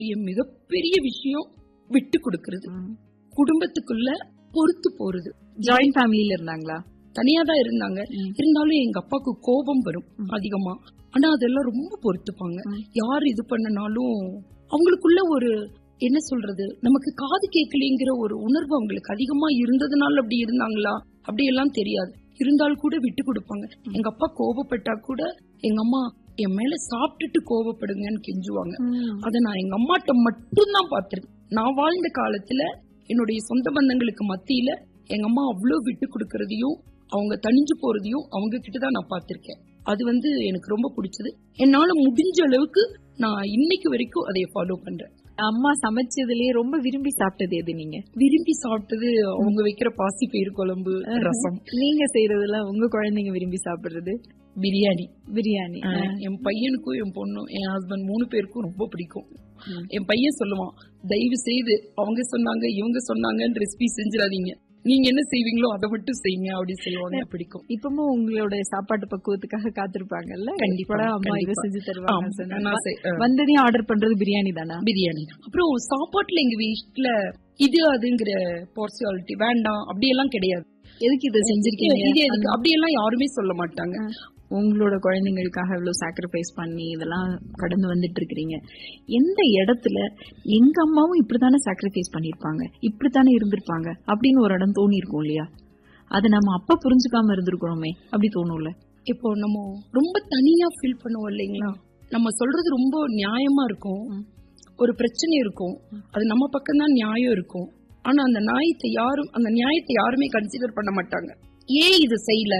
என் மிகப்பெரிய விஷயம் விட்டு கொடுக்கறது குடும்பத்துக்குள்ள பொறுத்து போறது ஜாயிண்ட் ஃபேமிலில இருந்தாங்களா தனியா தான் இருந்தாங்க ம். இருந்தாலும் எங்க அப்பாவுக்கு கோபம் வரும் ம். அதிகமா ஆனா அதெல்லாம் ரொம்ப பொறுத்துப்பாங்க ம். யார் இது பண்ணனாலும் அவங்களுக்குள்ள ஒரு என்ன சொல்றது நமக்கு காது கேட்கலைங்கிற ஒரு உணர்வு அவங்களுக்கு அதிகமா இருந்ததுனால அப்படி இருந்தாங்களா அப்படி எல்லாம் தெரியாது இருந்தால் கூட விட்டு கொடுப்பாங்க ம். எங்க அப்பா கோபப்பட்டா கூட எங்க அம்மா என் மேல சாப்பிட்டுட்டு கோபப்படுங்கன்னு கெஞ்சுவாங்க அத நான் எங்க அம்மாட்ட மட்டும்தான் பார்த்திருக்கேன் நான் வாழ்ந்த காலத்துல என்னுடைய சொந்த பந்தங்களுக்கு மத்தியில எங்க அம்மா அவ்வளவு விட்டு கொடுக்கறதையும் அவங்க தனிஞ்சு போறதையும் அவங்க கிட்ட தான் நான் பார்த்திருக்கேன் அது வந்து எனக்கு ரொம்ப பிடிச்சது என்னால முடிஞ்ச அளவுக்கு நான் இன்னைக்கு வரைக்கும் அதை ஃபாலோ பண்றேன் அம்மா சமைச்சதுலயே ரொம்ப விரும்பி சாப்பிட்டது எது நீங்க விரும்பி சாப்பிட்டது அவங்க வைக்கிற பாசி பயிர் குழம்பு ரசம் நீங்க செய்யறதுல உங்க குழந்தைங்க விரும்பி சாப்பிடுறது பிரியாணி பிரியாணி ஆஹ், என் பையனுக்கும் என் பொண்ணும் என் ஹஸ்பண்ட் மூணு பேருக்கும் ரொம்ப பிடிக்கும் ம். என் பையன் சொல்லுவான் தயவு செய்து அவங்க சொன்னாங்க இவங்க சொன்னாங்கன்னு ரெசிபி செஞ்சிடாதீங்க நீங்க என்ன செய்வீங்களோ அதை மட்டும் செய்யுங்க அப்படின்னு சொல்லுவாங்க பிடிக்கும் இப்பவும் உங்களோட சாப்பாட்டு பக்குவத்துக்காக காத்திருப்பாங்கல்ல கண்டிப்பா, எப்படா அம்மா இதை கண்டிப்பா. செஞ்சு ஆமா, தருவாங்க சொன்னாங்க. நான் செய்- ஆஹ், வந்ததையும் ஆர்டர் பண்றது பிரியாணி தானா பிரியாணி தான். அப்புறம் சாப்பாட்டுல எங்க வீட்டுல இது அதுங்கிற பார்சியாலிட்டி வேண்டாம் அப்படியெல்லாம் கிடையாது எதுக்கு இதை செஞ்சிருக்கீங்க இது எதுக்கு அப்படியெல்லாம் யாருமே சொல்ல மாட்டாங்க உங்களோட குழந்தைங்களுக்காக இவ்வளவு சாக்ரிஃபைஸ் பண்ணி இதெல்லாம் கடந்து வந்துட்டு இருக்கிறீங்க எந்த இடத்துல எங்க அம்மாவும் இப்படித்தானே சாக்ரிஃபைஸ் பண்ணிருப்பாங்க இப்படித்தானே இருந்திருப்பாங்க அப்படின்னு ஒரு இடம் தோணி இருக்கும் இல்லையா அதை நம்ம அப்ப புரிஞ்சுக்காம இருந்திருக்கிறோமே அப்படி தோணும்ல இப்போ நம்ம ரொம்ப தனியா ஃபீல் பண்ணுவோம் இல்லைங்களா நம்ம சொல்றது ரொம்ப நியாயமா இருக்கும் ம். ஒரு பிரச்சனை இருக்கும் அது நம்ம பக்கம் தான் நியாயம் இருக்கும் ஆனா அந்த நியாயத்தை யாரும் அந்த நியாயத்தை யாருமே கன்சிடர் பண்ண மாட்டாங்க ஏன் இதை செய்யல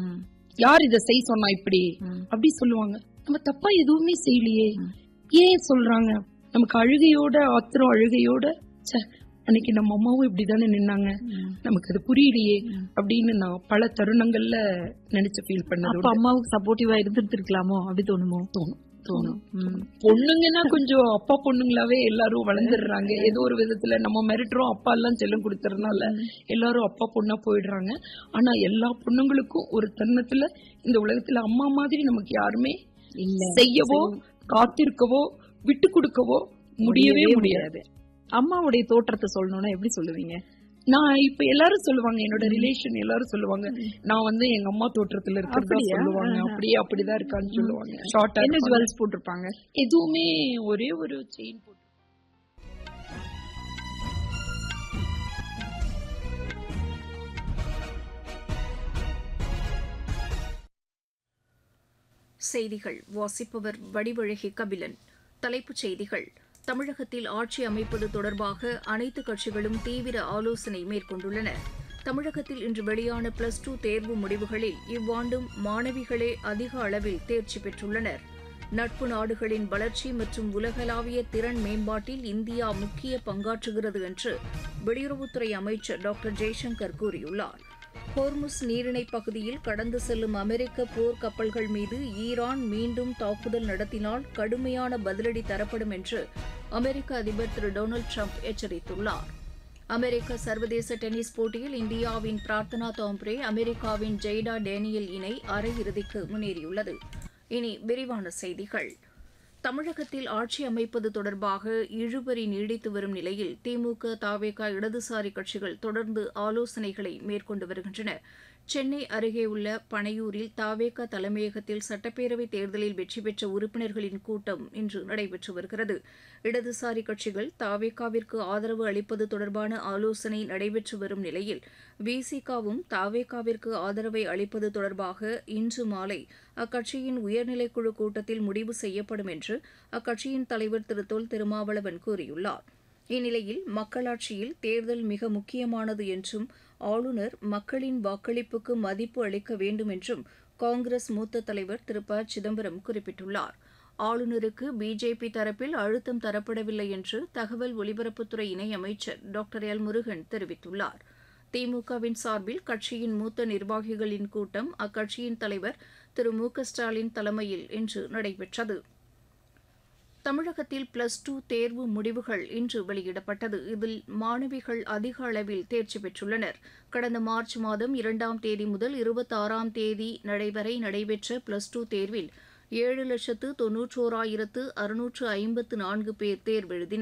யார் இதை செய்ய சொன்னா இப்படி அப்படி சொல்லுவாங்க நம்ம தப்பா எதுவுமே செய்யலையே ம். ஏன் சொல்றாங்க நமக்கு அழுகையோட ஆத்திரம் அழுகையோட ச்சே அன்னைக்கு நம்ம அம்மாவும் இப்படிதானே நின்னாங்க நமக்கு அது புரியலையே ம். அப்படின்னு நான் பல தருணங்கள்ல நினைச்சு ஃபீல் பண்ணது அப்ப உண்டு. அம்மாவுக்கு சப்போர்ட்டிவா இருந்துட்டு இருக்கலாமோ அப்படி தோணுமோ தோணும் தோணும் ம். பொண்ணுங்கன்னா கொஞ்சம் அப்பா பொண்ணுங்களாவே எல்லாரும் வளர்ந்துடுறாங்க ஏதோ ஒரு விதத்துல நம்ம மிரட்டுறோம் அப்பா எல்லாம் செல்லம் கொடுக்கறதுனால எல்லாரும் அப்பா பொண்ணா போயிடுறாங்க ஆனா எல்லா பொண்ணுங்களுக்கும் ஒரு தருணத்துல இந்த உலகத்துல அம்மா மாதிரி நமக்கு யாருமே இல்ல செய்யவோ காத்திருக்கவோ விட்டு கொடுக்கவோ முடியவே முடியாது அம்மாவுடைய தோற்றத்தை சொல்லணும்னா எப்படி சொல்லுவீங்க நான் இப்ப எல்லாரும் சொல்லுவாங்க என்னோட ரிலேஷன் எல்லாரும் சொல்லுவாங்க நான் வந்து எங்க அம்மா தோற்றத்துல இருக்கிறதா அப்படியா? சொல்லுவாங்க ஆஹா. அப்படியே அப்படிதான் இருக்கான்னு சொல்லுவாங்க ஷார்ட்டா என்ன ஜுவல்ஸ் போட்டிருப்பாங்க எதுவுமே ஒரே ஒரு செயின் போட்டு செய்திகள் வாசிப்பவர் வடிவழகி கபிலன் தலைப்புச் செய்திகள் தமிழகத்தில் ஆட்சி அமைப்பது தொடர்பாக அனைத்து கட்சிகளும் தீவிர ஆலோசனை மேற்கொண்டுள்ளன தமிழகத்தில் இன்று வெளியான பிளஸ் டூ தேர்வு முடிவுகளில் இவ்வாண்டும் மாணவிகளே அதிக அளவில் தேர்ச்சி பெற்றுள்ளனர் நட்பு நாடுகளின் வளர்ச்சி மற்றும் உலகளாவிய திறன் மேம்பாட்டில் இந்தியா முக்கிய பங்காற்றுகிறது என்று வெளியுறவுத்துறை அமைச்சர் டாக்டர் ஜெய்சங்கர் கூறியுள்ளார் ஹோர்முஸ் நீரிணைப் பகுதியில் கடந்து செல்லும் அமெரிக்க போர் கப்பல்கள் மீது ஈரான் மீண்டும் தாக்குதல் நடத்தினால் கடுமையான பதிலடி தரப்படும் என்று அமெரிக்க அதிபர் திரு டொனால்டு ட்ரம்ப் எச்சரித்துள்ளார் அமெரிக்க சர்வதேச டென்னிஸ் போட்டியில் இந்தியாவின் பிரார்த்தனா தாம்ப்ரே அமெரிக்காவின் ஜெய்டா டேனியல் இணை அரையிறுதிக்கு முன்னேறியுள்ளது இனி விரிவான செய்திகள் தமிழகத்தில் ஆட்சி அமைப்பது தொடர்பாக இழுபறி நீடித்து வரும் நிலையில் திமுக தாவேக இடதுசாரி கட்சிகள் தொடர்ந்து ஆலோசனைகளை மேற்கொண்டு வருகின்றன சென்னை அருகே உள்ள பனையூரில் தாவேக தலைமையகத்தில் சட்டப்பேரவைத் தேர்தலில் வெற்றி பெற்ற உறுப்பினர்களின் கூட்டம் இன்று நடைபெற்று வருகிறது இடதுசாரி கட்சிகள் தாவேகாவிற்கு ஆதரவு அளிப்பது தொடர்பான ஆலோசனை நடைபெற்று வரும் நிலையில் விசிகாவும் தாவேகாவிற்கு ஆதரவை அளிப்பது தொடர்பாக இன்று மாலை அக்கட்சியின் உயர்நிலைக்குழு கூட்டத்தில் முடிவு செய்யப்படும் என்று அக்கட்சியின் தலைவர் திரு தொல் திருமாவளவன் கூறியுள்ளார் இந்நிலையில் மக்களாட்சியில் தேர்தல் மிக முக்கியமானது என்றும் ஆளுநர் மக்களின் வாக்களிப்புக்கு மதிப்பு அளிக்க வேண்டும் என்றும் காங்கிரஸ் மூத்த தலைவர் திரு ப சிதம்பரம் குறிப்பிட்டுள்ளார் ஆளுநருக்கு பிஜேபி தரப்பில் அழுத்தம் தரப்படவில்லை என்று தகவல் ஒலிபரப்புத்துறை இணையமைச்சர் டாக்டர் எல் முருகன் தெரிவித்துள்ளார் திமுகவின் சார்பில் கட்சியின் மூத்த நிர்வாகிகளின் கூட்டம் அக்கட்சியின் தலைவர் திரு மு க ஸ்டாலின் தலைமையில் இன்று நடைபெற்றது தமிழகத்தில் பிளஸ் டூ தேர்வு முடிவுகள் இன்று வெளியிடப்பட்டது இதில் மாணவிகள் அதிக அளவில் தேர்ச்சி பெற்றுள்ளனர் கடந்த மார்ச் மாதம் இரண்டாம் தேதி முதல் இருபத்தாறாம் தேதி வரை நடைபெற்ற பிளஸ் டூ தேர்வில் ஏழு லட்சத்து தொன்னூற்றோராயிரத்து அறுநூற்று ஐம்பத்து நான்கு பேர் தேர்வெழுதினர்